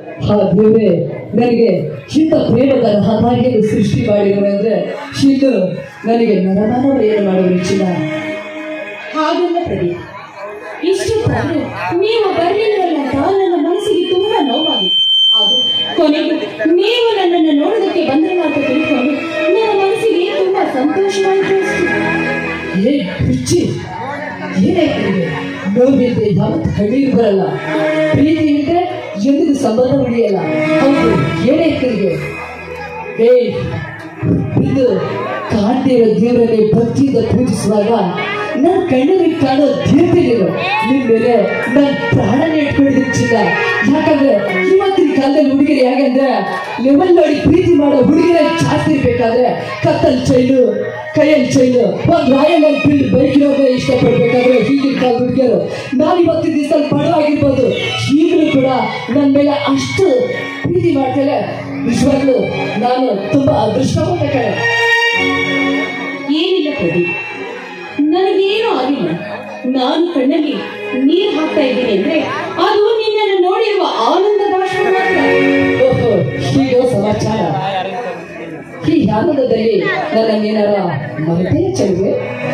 ಆ ದೇವರೇ ನನಗೆ ಇಂಥ ಪ್ರೇಮದ ರಹದಾರಿಯನ್ನು ಸೃಷ್ಟಿ ಮಾಡಿರುವಂದ್ರೆ ಇನ್ನು ನನಗೆ ನರಮಾನವರು ಏನು ಮಾಡುವರು ಚಿನ್ನ ಹಾಗಲ್ಲ ಪ್ರದೀಪ್ ಇಷ್ಟು ಬಂದು ನೀವು ಬರಲಿಲ್ಲವಲ್ಲ ಅಂತ ನನ್ನ ಮನಸ್ಸಿಗೆ ತುಂಬಾ ನೋವಾಗಿತ್ತು ಅದು ಕೊನೆಗೂ ನೀವು ನನ್ನನ್ನು ನೋಡೋದಕ್ಕೆ ಬಂದ್ರೆ ಅಂತ ತಿಳ್ಕೊಂಡು ನನ್ನ ಮನಸ್ಸಿಗೆ ತುಂಬಾ ಸಂತೋಷವಾಯಿತು ಅಷ್ಟೇ. ಏ ಹುಚ್ಚಿ ಏನಾಯ್ತು ನೋವಿದ್ರೆ ಯಾವತ್ತು ಕಣ್ಣೀರು ಬರಲ್ಲ ಪ್ರೀತಿ ಇದ್ರೆ ಎಂದಿಗೂ ಸಂಬಂಧ ಉಳಿಯಲ್ಲ ಹೌದು ಏನಾಯ್ತು ನಿನಗೆ ಏ ಇದು ಕಾಣ್ದೇ ಇರೋ ದೇವರನ್ನೇ ಭಕ್ತಿಯಿಂದ ಪೂಜಿಸುವಾಗ ನನ್ನ ಕಣ್ಣಲ್ಲಿ ಕಾಣೋ ದೇವತೆಗಳು ನಿನ್ ಮೇಲೆ ನನ್ನ ಪ್ರಾಣನೇ ಇಟ್ಕೊಂಡಿದ್ದೀನಿ ಚಿನ್ನ ಯಾಕಂದ್ರೆ ಇವತ್ತಿನ ಕಾಲದಲ್ಲಿ ಹುಡುಗಿರು ಹೇಗಂದ್ರೆ ಲೆವೆಲ್ ನೋಡಿ ಪ್ರೀತಿ ಮಾಡೋ ಹುಡುಗಿರ ಜಾಸ್ತಿ ಇರ್ಬೇಕಾದ್ರೆ ಕತ್ತಲ್ ಚೈನು ಕೈಯಲ್ಲಿ ಚೈನು ಒಂದು ರಾಯಲ್ ಎನ್ಫೀಲ್ಡ್ ಬೈಕ್ ಇರೋದೇ ಇಷ್ಟಪಡ್ಬೇಕಾದ್ರೆ ಈಗಿನ ಕಾಲ ಹುಡುಗಿಯರು ನಾನು ಇವತ್ತಿನ ದಿವಸದಲ್ಲಿ ಬಡವಾಗಿರ್ಬೋದು ಈಗಲೂ ಕೂಡ ನನ್ನ ಮೇಲೆ ಅಷ್ಟು ಪ್ರೀತಿ ಮಾಡ್ತಾರೆ ನಿಜವಾಗ್ಲೂ ನಾನು ತುಂಬಾ ಅದೃಷ್ಟವಂತ ಕಡೆ ಏನಿಲ್ಲ ಪ್ರದೀಪ್ ನನಗೇನು ಆಗಿಲ್ಲ ನಾನು ಕಣ್ಣಲ್ಲಿ ನೀರು ಹಾಕ್ತಾ ಇದ್ದೀನಿ ಅಂದ್ರೆ ಅದು ನಿನ್ನನ್ನು ನೋಡಿರುವ ಆನಂದದ ಅಶ್ರು ಮಾತ್ರ ಓಹೋ ಹೀಗೋ ಸಮಾಚಾರ ಈ ಆನಂದದಲ್ಲಿ ನನ್ನ ನೀನಾರ ಮಮತೆಯ ಚೆಲುವೆ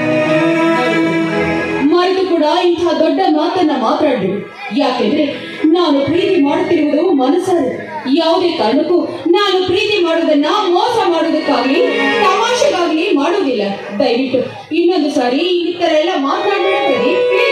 ಮರೆತು ಕೂಡ ಇಂತಹ ದೊಡ್ಡ ಮಾತನ್ನ ಮಾತಾಡಿ ಯಾಕೆಂದ್ರೆ ನಾನು ಪ್ರೀತಿ ಮಾಡುತ್ತಿರುವುದು ಮನಸ್ಸಾರೆ ಯಾವುದೇ ಕಾರಣಕ್ಕೂ ನಾನು ಪ್ರೀತಿ ಮಾಡುವುದನ್ನ ಮೋಸ ಮಾಡುವುದಕ್ಕಾಗ್ಲಿ ತಮಾಷೆಗಾಗ್ಲಿ ಮಾಡುವುದಿಲ್ಲ ದಯವಿಟ್ಟು ಇನ್ನೊಂದು ಸಾರಿ ಈ ತರ ಎಲ್ಲ ಮಾತನಾಡಬೇಡಿ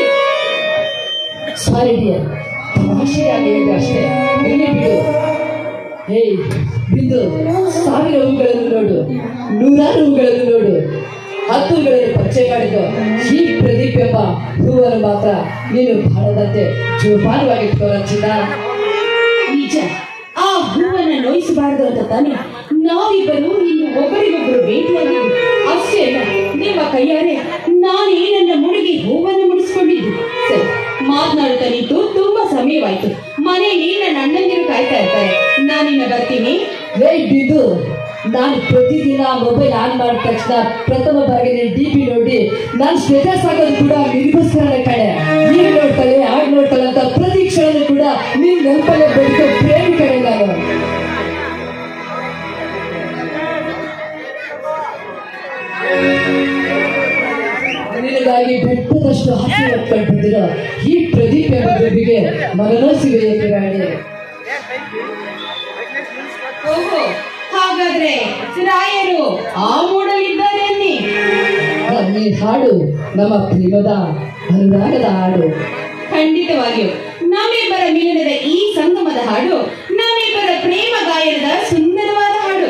ಸಾರಿ ಡಿಯರ್ ತಮಾಷೆಯಾಗಿ ಹೇಳಿದೆ ಅಷ್ಟೇ ಇಲ್ಲಿ ಬಿಡು ಹೇ ಬಿಂದು ಸಾವಿರ ಹೂಗಳನ್ನು ನೋಡು ನೂರಾರು ಹೂಗಳನ್ನು ನೋಡು ಹತ್ತು ಹೂಗಳನ್ನು ಪರಿಚಯ ಮಾಡಿದ್ದು ಈ ಪ್ರದೀಪ್ ಎಂಬ ಹೂವನ್ನು ಮಾತ್ರ ನೀನು ಬಾಳದಂತೆ ಜೋಪಾನವಾಗಿ ಇಟ್ಕೊಳ್ಳೋ ಚಿನ್ನ ನಿಜ ಆ ಹೂವನ್ನ ನೋಯಿಸಬಾರದು ಅಂತ ತಾನೆ ನಾವಿಬ್ಬರು ಇನ್ನು ಒಬ್ಬರಿಗೊಬ್ಬರು ಭೇಟಿಯಾಗಿದ್ದು ಅಷ್ಟೇ ಅಲ್ಲ ನಿಮ್ಮ ಕೈಯಾರೆ ನಾನೇ ನನ್ನ ಮುಡಿಗೆ ಹೂವನ್ನು ಮುಡಿಸ್ಕೊಂಡಿದ್ದು ಸರಿ ಮಾತನಾಡುತ್ತಾ ನಿಂತು ತುಂಬಾ ಸಮಯವಾಯ್ತು ಮನೆಯಲ್ಲಿ ನನ್ನ ಅಣ್ಣಂದಿರು ಕಾಯ್ತಾ ಇರ್ತಾರೆ ನಾನಿನ್ನ ಬರ್ತೀನಿ ಏಯ್ ಬಿಂದು ನಾನು ಪ್ರತಿದಿನ ಮೊಬೈಲ್ ಆನ್ ಮಾಡಿದ ತಕ್ಷಣ ಪ್ರಥಮ ಬಾರಿಗೆ ಡಿ ಪಿ ನೋಡಿ ನಾನು ಸ್ಟೇಟಸ್ ಆಗೋದು ಕೂಡ ನಿನಗೋಸ್ಕರನೇ ಕಡೆ ಈಗ ನೋಡ್ತಾಳೆ ಆಗ ನೋಡ್ತಾಳೆ ಅಂತ ಪ್ರತಿ ಕ್ಷಣನೂ ಕೂಡ ನೀನ್ ನೆನಪಲ್ಲೇ ಬದುಕೋ ಪ್ರೇಮಿ ಕಡೆ ನಾನು ನಿನಗಾಗಿ ಬೆಟ್ಟದಷ್ಟು ಹಸಿ ಹೊತ್ಕೊಂಡು ಬಂದಿರೋ ಈ ಪ್ರದೀಪ್ ಎಂಬ ಬೆಬ್ಬಿಗೆ ಮನನೋಸಿವೆ ಏಕೆ ರಾಣಿ ಓಹೋ ಹಾಗಾದ್ರೆ ರಾಯರು ಆ ಮೂಡಲಿದ್ದಾರೆ ಅನ್ನಿ ಈ ಹಾಡು ನಮ್ಮ ಪ್ರೇಮದ ಅನುರಾಗದ ಹಾಡು ಖಂಡಿತವಾಗಿಯೂ ನಮ್ಮಿಬ್ಬರ ಮಿಲನದ ಈ ಸಂಗಮದ ಹಾಡು ನಮ್ಮಿಬ್ಬರ ಪ್ರೇಮ ಗಾಯನದ ಸುಂದರವಾದ ಹಾಡು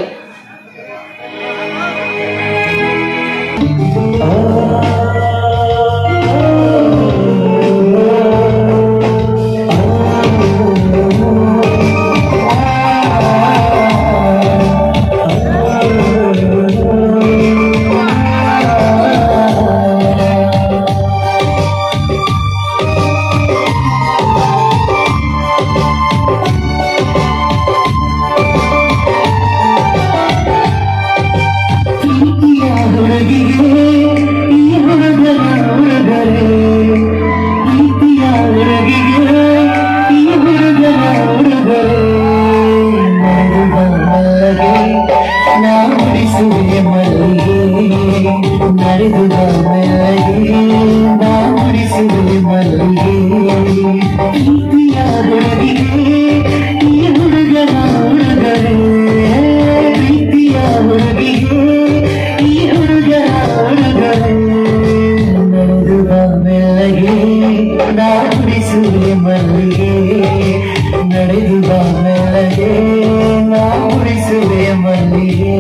ಪ್ರೀತಿಯ ಹುಡುಗಿಗೆ ಈ ಹುಡುಗನ ಹುಡುಗರೇ ಪ್ರೀತಿಯ ಹುಡುಗಿಗೆ ಈ ಹುಡುಗನ ಹುಡುಗರೇ ನಡೆದು ಬಂದಗೆ ನಾ ಉಡಿಸುವೆ ಮಲ್ಲಿಗೆ ನಡೆದು ಬಂದಗೆ ನಾ ಉಡಿಸುವೆ ಮಲ್ಲಿಗೆ ಪ್ರೀತಿಯ ಹುಡುಗಿಗೆ ಈ ಹುಡುಗನ ಹುಡುಗರೇ ಪ್ರೀತಿಯ ಹುಡುಗಿಗೆ ಈ ಹುಡುಗನ ಹುಡುಗರೇ ನಡೆದು ಮೆಲ್ಲಗೆ ನಾ ಉಡಿಸುವೆ ಮಲ್ಲಿಗೆ ನಡೆದು ಮೆಲ್ಲಗೆ ನಾ ಉಡಿಸುವೆ ಮಲ್ಲಿಗೆ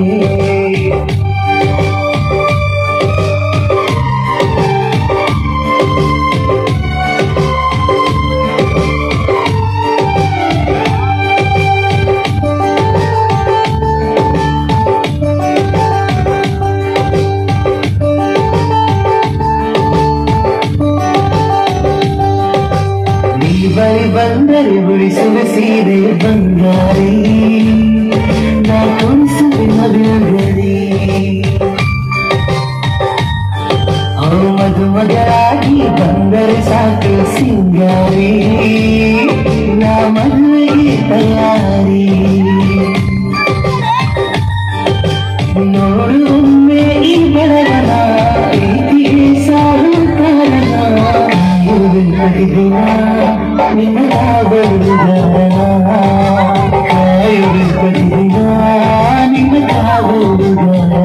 ನೀ ಬಳಿ ಬಂದರೆ ಉಳಿಸುವ ಸೀರೆ ಬಂಗಾರಿ ನಾ ಕೊಡಿಸುವೆ ಮದುವೆ ಅವು ಮದುಮಗಳಾಗಿ ಬಂದರೆ ಸಾಕು ಸಿಂಗಾರಿ ನಾ ಮದುವೆಗೆ ತಯಾರಿ ಬಂಗಾರಿ ನೋಡುವೊಮ್ಮೆ ಈ ಬೆಳಗನ ಪ್ರೀತಿಗೆ ಸಾಲು ಕಾರಣ ಕಾಯುವೆ ಪ್ರತಿದಿನ ನಿನ್ನ ಬರುವುದರನ ಕಾಯುವೆ ಪ್ರತಿದಿನ ನಿನ್ನ ಕಾವುವುದರನ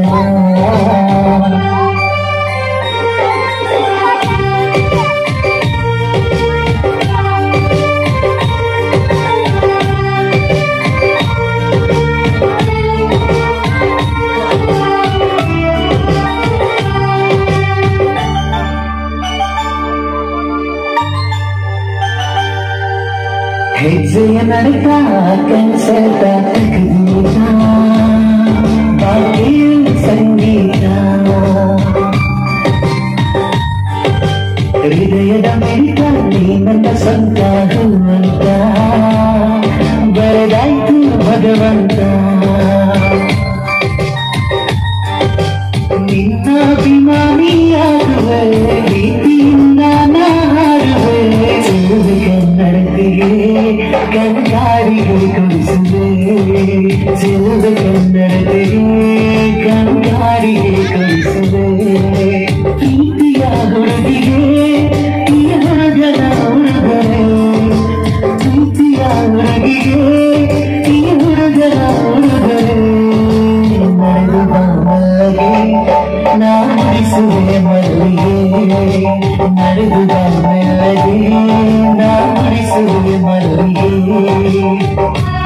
ಹೆಜ್ಜೆಯ ನಡುಕ ಕನಸದ ತಕದೀತ ಬಾಕಿಯು ಸಂಗೀತ ಹೃದಯದ ಮಿಡಿತ ನೀ ನನ್ನ ಸ್ವಂತ ಹೂವಂತ ಬರೆದಾಯ್ತು ಭಗವಂತ ನಿನ್ನ ಅಭಿಮಾನಿಯಾಗುವೆ ಪ್ರೀತಿಯಿಂದ ನಾಡುವೆ ಚೆಲುವೆ ಕನ್ನಡತಿಗೆ ಕಣ್ಗಾರಿಗೆ ಕೊಡಿಸುವೆ ಚೆಲುವೆ ಕನ್ನಡತಿಗೆ ಕಣ್ಗಾರಿಗೆ ಕೊಡಿಸುವೆ ಪ್ರೀತಿಯ ಹುಡುಗಿಗೆ ಈ ಹುಡುಗನ ಹುಡುಗರೆ ಪ್ರೀತಿಯ ಹುಡುಗಿಗೆ ಈ ಹುಡುಗನ ಹುಡುಗರೆ ನಡೆದು ಬಲ್ಲಗೆ ನಾ ಮುಡಿಸುವೆ ಮಲ್ಲಿಗೆ ನಡೆದು ಬಲ್ಲಗೆ ನಾ ಮುಡಿಸುವೆ ಮಲ್ಲಿಗೆ